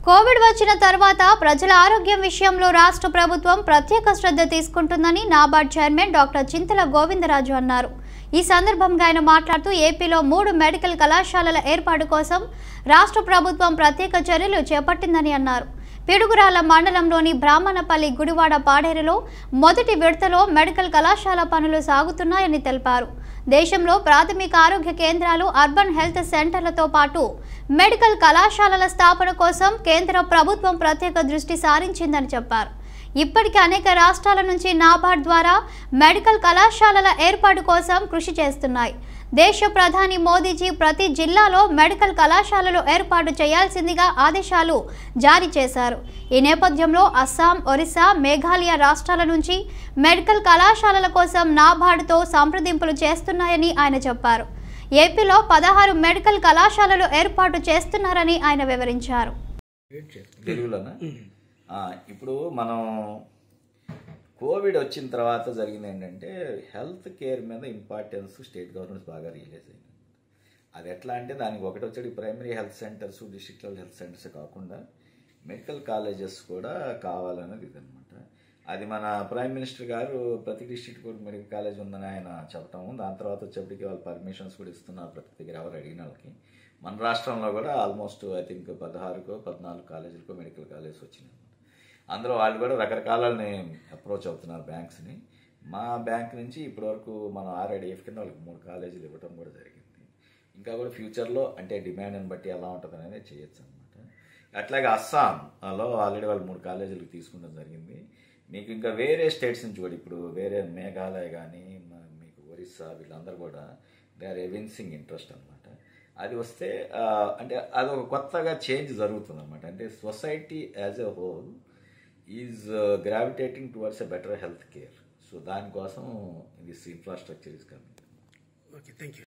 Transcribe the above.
Covid వచ్చిన తర్వాత ప్రజల ఆరోగ్యం విషయంలో రాష్ట్ర ప్రభుత్వం ప్రత్యేక శ్రద్ధ తీసుకుంటుందని NABARD chairman doctor Chintala Govindaraju అన్నారు ఈ సందర్భంగా ఆయన మాట్లాడుతూ ఏపీలో మూడు మెడికల్ కళాశాలల ఏర్పాటు కోసం రాష్ట్ర ప్రభుత్వం ప్రత్యేక చర్యలు చేపట్టిందని అన్నారు పిడుగురాల మండలంలోని బ్రాహ్మణపల్లి గుడివాడ పాడేరులో మొదటి విడతలో మెడికల్ కళాశాల పనులు సాగుతున్నాయని తెలిపారు దేశంలో ప్రాథమిక ఆరోగ్య కేంద్రాలు అర్బన్ హెల్త్ సెంటర్లతో పాటు మెడికల్ కళాశాలల స్థాపన కోసం కేంద్ర ప్రభుత్వం ప్రత్యేక దృష్టి సారించిందని చెప్పారు ఇప్పటికే అనేక రాష్ట్రాల నుంచి నాబార్డ్ ద్వారా మెడికల్ కళాశాలల ఏర్పాటు కోసం కృషి చేస్తున్నాయి దేశ ప్రధాని మోదీజీ ప్రతి జిల్లాలో మెడికల్ కళాశాలలు ఏర్పాటు చేయాల్సిందిగా ఆదేశాలు జారీ చేశారు ఈ నేపథ్యంలో అస్సాం ఒరిస్సా మేఘాలయ రాష్ట్రాల నుంచి మెడికల్ కళాశాలల కోసం నాబార్డుతో సంప్రదింపులు చేస్తున్నాయని ఆయన చెప్పారు ఏపీలో పదహారు మెడికల్ కళాశాలలు ఏర్పాటు చేస్తున్నారని ఆయన వివరించారు తెలుగులోనా ఆ, ఇప్పుడు మనం కోవిడ్ వచ్చిన తర్వాత జరిగింది ఏంటంటే హెల్త్ కేర్ మీద ఇంపార్టెన్స్ స్టేట్ గవర్నమెంట్స్ బాగా రియలైజ్ అయింది అది ఎట్లా అంటే దానికి ఒకటి వచ్చేది primary health centres district level health centres కాకుండా మెడికల్ కాలేజెస్ కూడా కావాలన్నది ఇదనమాట అది మన ప్రైమ్ మినిస్టర్ గారు ప్రతి డిస్ట్రిక్ట్ కూడా మెడికల్ కాలేజ్ ఉందని ఆయన చెప్పటము దాని తర్వాత వచ్చేప్పటికి వాళ్ళు పర్మిషన్స్ కూడా ఇస్తున్నారు ప్రతి దగ్గర ఎవరు అడిగిన వాళ్ళకి మన రాష్ట్రంలో కూడా ఆల్మోస్ట్ ఐ థింక్ పదహారుకో పద్నాలుగు కాలేజీలకో మెడికల్ కాలేజ్ వచ్చినాయి అందులో వాళ్ళు కూడా రకరకాలని అప్రోచ్ అవుతున్నారు బ్యాంక్స్ని మా బ్యాంక్ నుంచి ఇప్పటివరకు మనం ఆర్ఐడిఎఫ్ కింద వాళ్ళకి మూడు కాలేజీలు ఇవ్వడం కూడా జరిగింది ఇంకా కూడా ఫ్యూచర్లో అంటే డిమాండ్ని బట్టి ఎలా ఉంటుంది అనేది చేయొచ్చు అనమాట అట్లాగే అస్సాంలో ఆల్రెడీ వాళ్ళు మూడు కాలేజీలు తీసుకోవడం జరిగింది మీకు ఇంకా వేరే స్టేట్స్ నుంచి కూడా ఇప్పుడు వేరే మేఘాలయ కానీ మీకు ఒరిస్సా వీళ్ళందరూ కూడా దే ఆర్ ఎవిన్సింగ్ ఇంట్రెస్ట్ అనమాట అది వస్తే ఆ, అంటే అదొక కొత్తగా చేంజ్ జరుగుతుంది అనమాట అంటే society as a whole is gravitating towards a better health care so దానికోసం this infrastructure is coming okay thank you